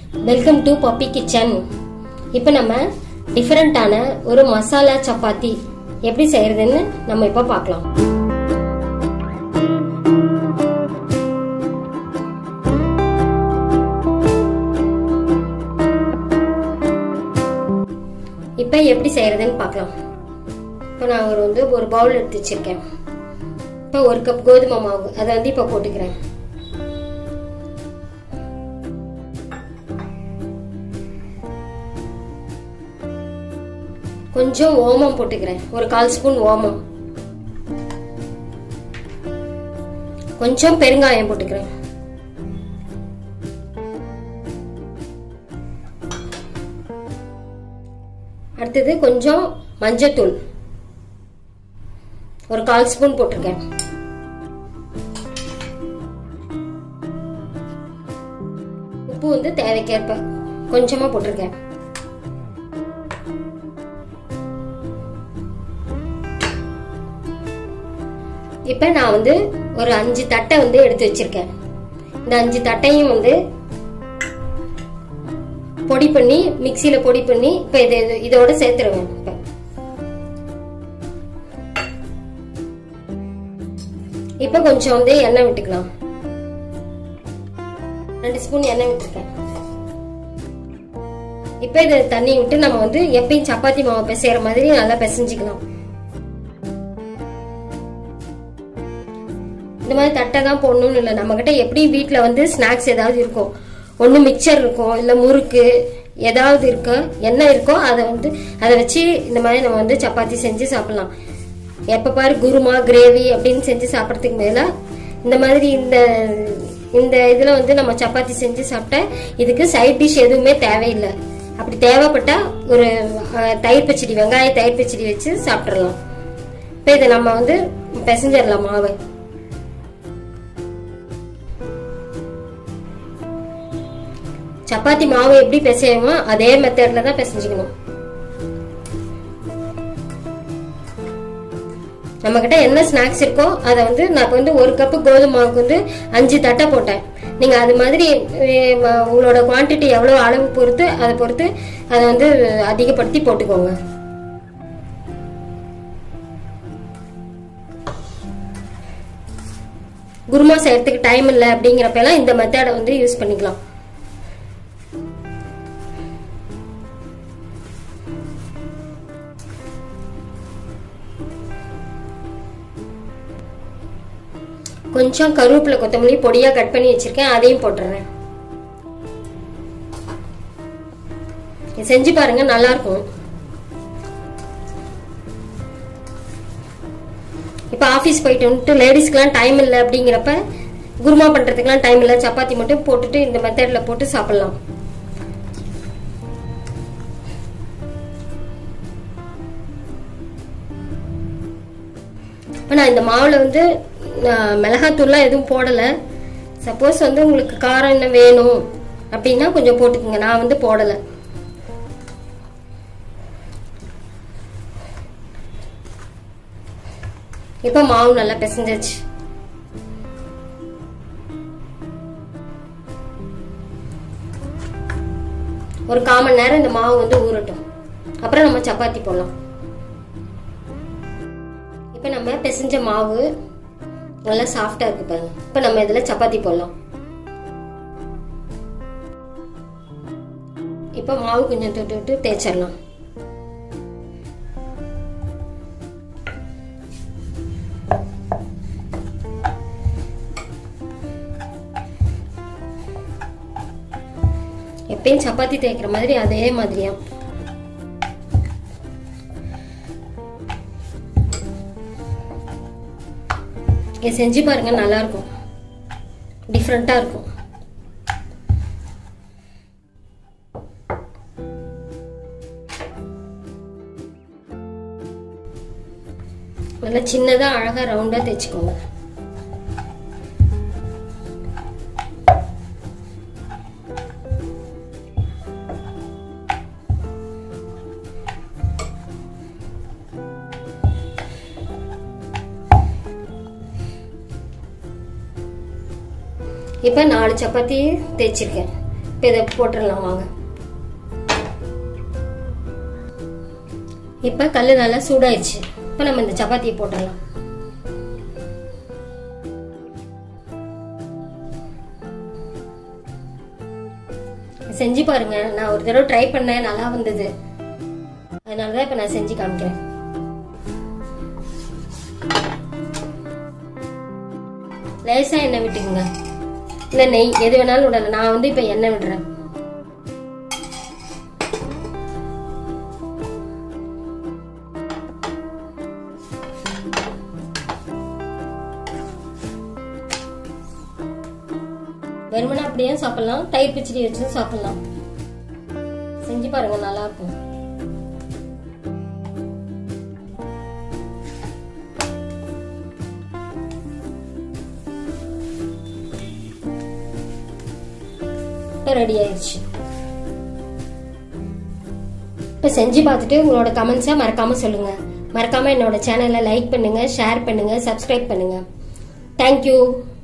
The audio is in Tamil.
வெல்கம் டு பப்பி கிச்சன் இப்போ நம்ம டிஃப்ரெண்ட்டான ஒரு மசாலா சப்பாத்தி எப்படி செய்யறதுன்னு நம்ம இப்போ பார்க்கலாம் இப்போ எப்படி செய்யறதுன்னு பார்க்கலாம் இப்போ நான் ஒரு வந்து ஒரு பவுல் எடுத்து வச்சிருக்கேன் இப்போ ஒரு கப் கோதுமை மாவு அதை வந்து இப்போ போட்டுக்கிறேன் கொஞ்சம் ஓமம் போட்டுக்கிறேன் ஒரு கால் ஸ்பூன் ஓமம் கொஞ்சம் பெருங்காயம் போட்டுக்கிறேன் அடுத்தது கொஞ்சம் மஞ்சத்தூள் ஒரு கால் ஸ்பூன் போட்டிருக்கேன் உப்பு வந்து தேவைக்கேற்ப கொஞ்சமா போட்டிருக்கேன் இப்ப நான் வந்து ஒரு அஞ்சு தட்டை வந்து எடுத்து வச்சிருக்கேன் இந்த அஞ்சு தட்டையும் வந்து பொடி பண்ணி மிக்சியில பொடி பண்ணி இப்ப இது இதோட சேர்த்துருவேன் இப்ப இப்ப கொஞ்சம் வந்து எண்ணெய் விட்டுக்கலாம் ரெண்டு ஸ்பூன் எண்ணெய் விட்டுருக்கேன் இப்ப இதை தண்ணி விட்டு நம்ம வந்து எப்பயும் சப்பாத்தி மாவு பிசைற மாதிரி நல்லா பிசைஞ்சுக்கலாம் இந்த மாதிரி தட்டை தான் போடணும்னு இல்லை நம்மக்கிட்ட எப்படி வீட்டில் வந்து ஸ்நாக்ஸ் ஏதாவது இருக்கும் ஒன்று மிக்சர் இருக்கும் இல்லை முறுக்கு ஏதாவது இருக்கோ என்ன இருக்கோ அதை வந்து அதை வச்சு இந்த மாதிரி நம்ம வந்து சப்பாத்தி செஞ்சு சாப்பிடலாம் எப்போ பாரு குருமா கிரேவி அப்படின்னு செஞ்சு சாப்பிட்றதுக்கு மேலே இந்த மாதிரி இந்த இந்த இதில் வந்து நம்ம சப்பாத்தி செஞ்சு சாப்பிட்டா இதுக்கு சைட் டிஷ் எதுவுமே தேவையில்லை அப்படி தேவைப்பட்டா ஒரு தயிர் பச்சடி வெங்காய தயிர் பச்சடி வச்சு சாப்பிட்றலாம் இப்போ இதை நம்ம வந்து பிசைஞ்சிடலாம் மாவை சப்பாத்தி மாவு எப்படி பிசையுமோ அதே மெத்தட்ல தான் பிசைஞ்சுக்கணும் நம்ம கிட்ட என்ன ஸ்நாக்ஸ் இருக்கோ அதை வந்து நான் வந்து ஒரு கப்பு கோதுமை மாவுக்கு வந்து அஞ்சு தட்டை போட்டேன் நீங்க அது மாதிரி உங்களோட குவான்டிட்டி எவ்வளோ அளவு பொறுத்து அதை பொறுத்து அதை வந்து அதிகப்படுத்தி போட்டுக்கோங்க குருமா செய்யறதுக்கு டைம் இல்லை அப்படிங்கிறப்பெல்லாம் இந்த மெத்தடை வந்து யூஸ் பண்ணிக்கலாம் கொஞ்சம் கருவேப்பிலை கொத்தமல்லி பொடியா கட் பண்ணி வச்சிருக்கேன் அதையும் போட்டுறேன் செஞ்சு பாருங்க நல்லா இருக்கும் இப்ப ஆபீஸ் போயிட்டு வந்துட்டு லேடிஸ்க்குலாம் டைம் இல்லை அப்படிங்கிறப்ப குருமா பண்றதுக்குலாம் டைம் இல்லை சப்பாத்தி மட்டும் போட்டுட்டு இந்த மெத்தட்ல போட்டு சாப்பிடலாம் இப்போ நான் இந்த மாவில் வந்து மிளகாத்தூள்லாம் எதுவும் போடலை சப்போஸ் வந்து உங்களுக்கு காரம் என்ன வேணும் அப்படின்னா கொஞ்சம் போட்டுக்கோங்க நான் வந்து போடலை இப்போ மாவு நல்லா பிசைஞ்சாச்சு ஒரு காமன் நேரம் இந்த மாவு வந்து ஊறட்டும் அப்புறம் நம்ம சப்பாத்தி போடலாம் இப்போ நம்ம பிசைஞ்ச மாவு நல்லா சாஃப்டா இருக்கு பாருங்க இப்போ நம்ம இதுல சப்பாத்தி போடலாம் இப்போ மாவு கொஞ்சம் தொட்டு விட்டு தேய்ச்சிடலாம் எப்பயும் சப்பாத்தி தேய்க்கிற மாதிரி அதே மாதிரியா இதை செஞ்சு பாருங்க நல்லா இருக்கும் டிஃப்ரெண்டா இருக்கும் நல்லா சின்னதா அழகா ரவுண்டா தைச்சுக்கோங்க இப்போ நாலு சப்பாத்தி தேய்ச்சிருக்கேன் இப்போ இதை போட்டுடலாம் வாங்க இப்போ கல் நல்லா சூடாயிடுச்சு இப்போ நம்ம இந்த சப்பாத்தியை போட்டுடலாம் செஞ்சு பாருங்க நான் ஒரு தடவை ட்ரை பண்ணேன் நல்லா வந்தது அதனால தான் இப்போ நான் செஞ்சு காமிக்கிறேன் லேசா எண்ணெய் விட்டுக்குங்க இல்லை நெய் எது வேணாலும் விடலாம் நான் வந்து இப்போ எண்ணெய் விடுறேன் வெறுமனே அப்படியே சாப்பிடலாம் தயிர் பச்சடி வச்சு சாப்பிடலாம் செஞ்சு பாருங்க நல்லா இருக்கும் இப்போ ரெடி ஆயிடுச்சு இப்போ செஞ்சு பார்த்துட்டு உங்களோட கமெண்ட்ஸை மறக்காம சொல்லுங்க மறக்காம என்னோட சேனலை லைக் பண்ணுங்க ஷேர் பண்ணுங்க சப்ஸ்கிரைப் பண்ணுங்க தேங்க்யூ